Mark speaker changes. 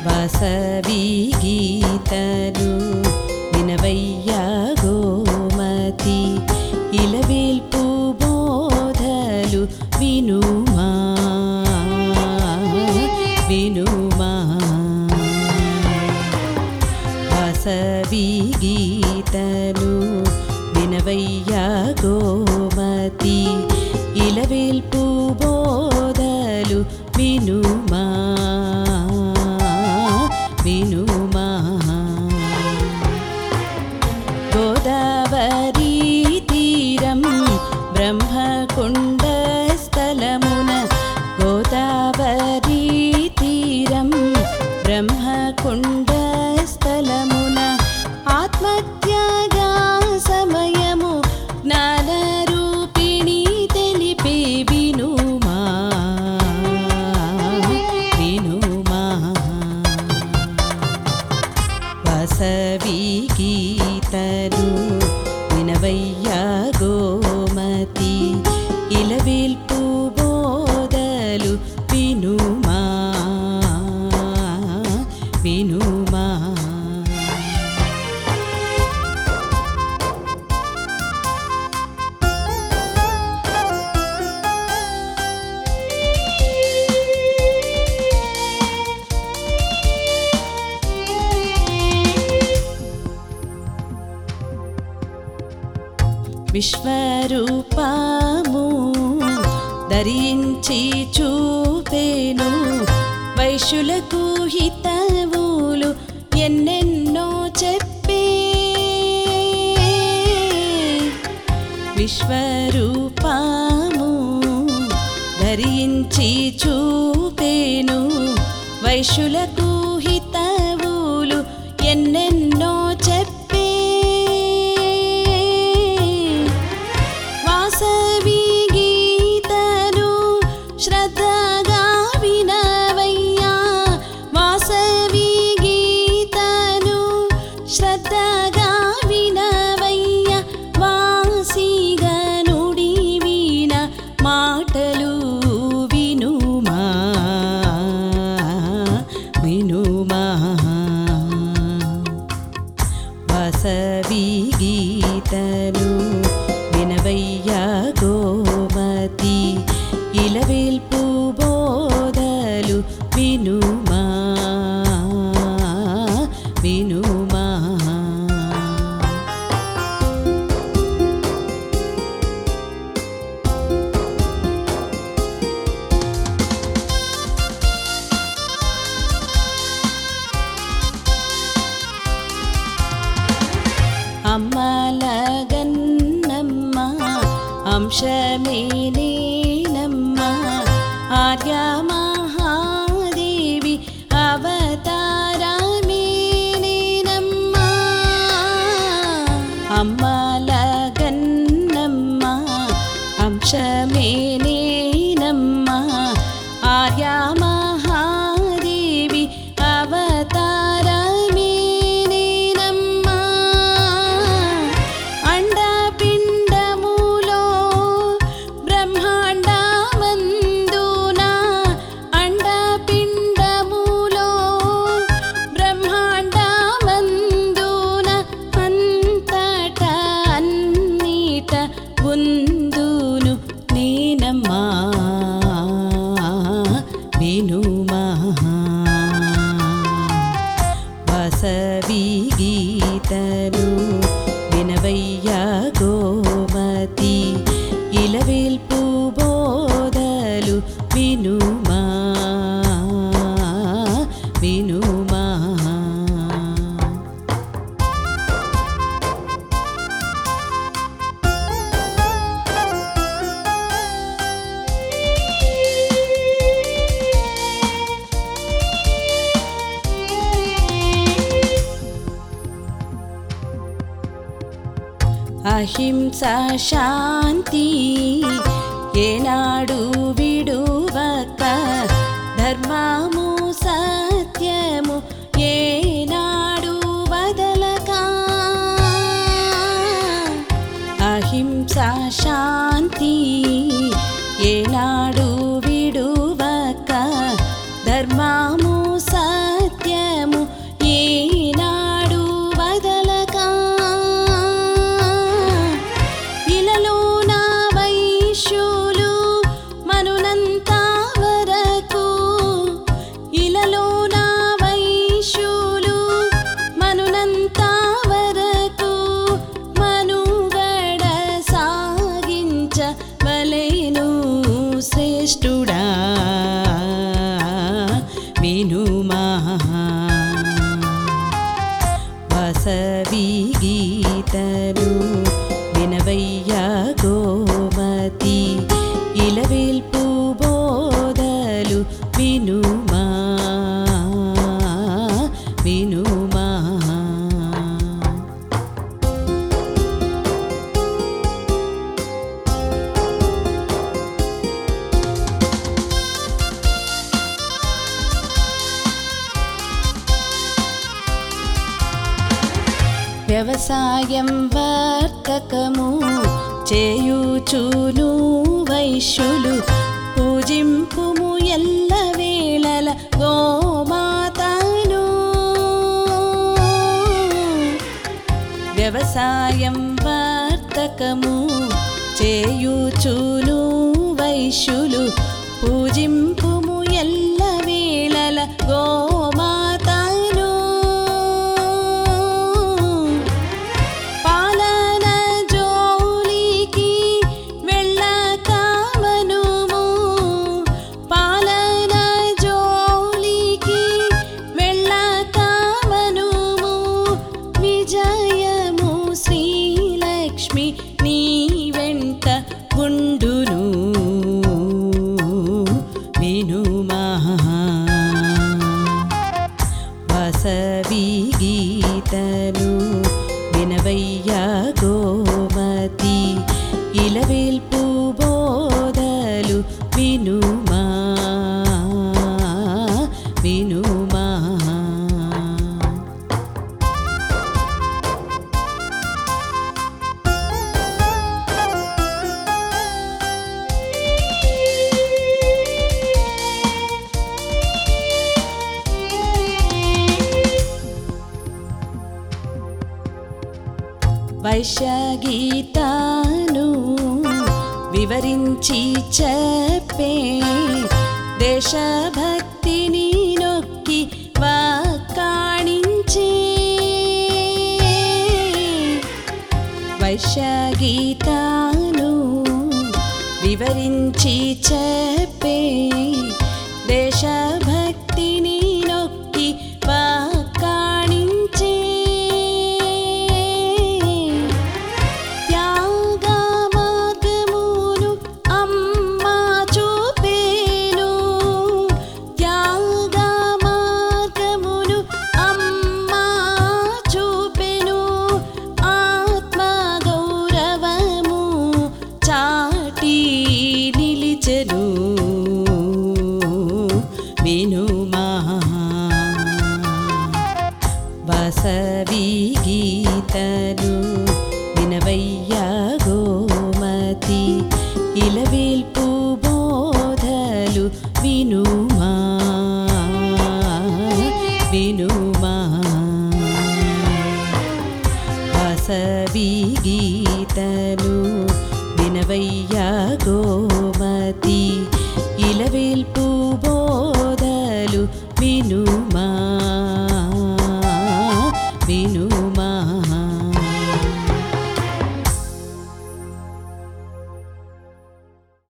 Speaker 1: వాసవి గీతలు వినవయ్య గోమతి ఇలవేల్పు బోధలు వినుమా వినుమా వాసవి గీతలు వినవయ్య గోమతి ఇలవేల్పు బోధలు వినుమా వినుమా గోదావరి తీరం బ్రహ్మకుండ స్థలమున గోదావరి తీరం బ్రహ్మకుండ స్థలమున ఆత్మత్యాగా సమయము జ్ఞానరూపిణి తెలిపే వినుమా వినుమా వాసవి గీతలు వినవయ్య గోమతి ఇలవేల్పు బోధలు వినుమా వినుమా విశ్వరూపము ధరించి చూపేను వైశ్యులకు హితవులు ఎన్నెన్నో చెప్పే విశ్వరూపము ధరించి చూపేను వైశ్యులకు హితవులు ఎన్నెన్నో చెప్పే వాసవి గీతలు శ్రద్ధగా వినవయ్యా వాసవి గీతలు శ్రద్ధగా వినవయ్యా వాసిగా నుడి విన మాటలు వినుమా వినుమా వాసవి గీతలు వినవయ్య గోమతి ఇలవేల్పు బోధలు వినుమా వినుమా అమ్మలగన్నమ్మ అంశమేనేనమ్మ ఆర్య మహాదేవి అవతారమేనేనమ్మ అమ్మలగన్నమ్మ అంశమేనేనమ్మ ఆర్య మహాదేవి అవతారమేనేనమ్మ అండపిండములో బ్రహ్మాండమందున అండపిండములో బ్రహ్మాండమందున అంతట అన్నిట ఉందును నేనమ్మా వినుమా వాసవి గీతలు వినవయ్య గోమతి ఇలవేల్పు బోధలు వినుమా వినుమా అహింస శాంతి ఏనాడు విడువక ధర్మము సత్యము ఏనాడు వదలక అహింస శాంతి ఏనాడు విడువక ధర్మము సత్యము సత్యము ఏనాడు వదలక ఇలలో నా వైశ్యులు మనునంత వరకు ఇలలో నా వైశ్యులు మనునంత వరకు మనుగడ సాగించ వలెను శ్రేష్ఠుడా వినుమా వసవి గీతను వినవయ్య గోమతి ఇలవేల్పు బోధలు వినుమా వినుమా వ్యవసాయం వర్తకము చేయుచును వైశ్యులు పూజింపుము ఎల్ల వేళల గోమాతను వ్యవసాయం వర్తకము చేయుచును వైశ్యులు పూజింపుము ఎల్ల వేళల గోమాతను పాలన జోలికి వెళ్ళక మనుము పాలన జోలికి వెళ్ళక మనుము విజయము శ్రీలక్ష్మి నీ వెంట ఉండును వినుమా వసవి గీతను వినవయ్య గోమతి ఇలవేల్పు బోధలు వినుమా వినుమా వైశ్యగీతాను వివరించి చెప్పే దేశభక్తిని నొక్కి వాకాణించే వైశ్యగీతాను వివరించి చెప్పే దేశభక్తిని నొక్కి వాకాణించే త్యాగ మార్గమును అమ్మ చూపేను త్యాగ మార్గమును అమ్మ చూపెను ఆత్మ గౌరవము చాటి నిలిచెను వినుమా వసవి గీతను వినవయ్య గోమతి ఇలవేల్పు బోధలు వినుమా వినుమా వసవి గీతను వినవయ్య గోమతి ఇలవేల్పు బోధలు వినుమా వినుమా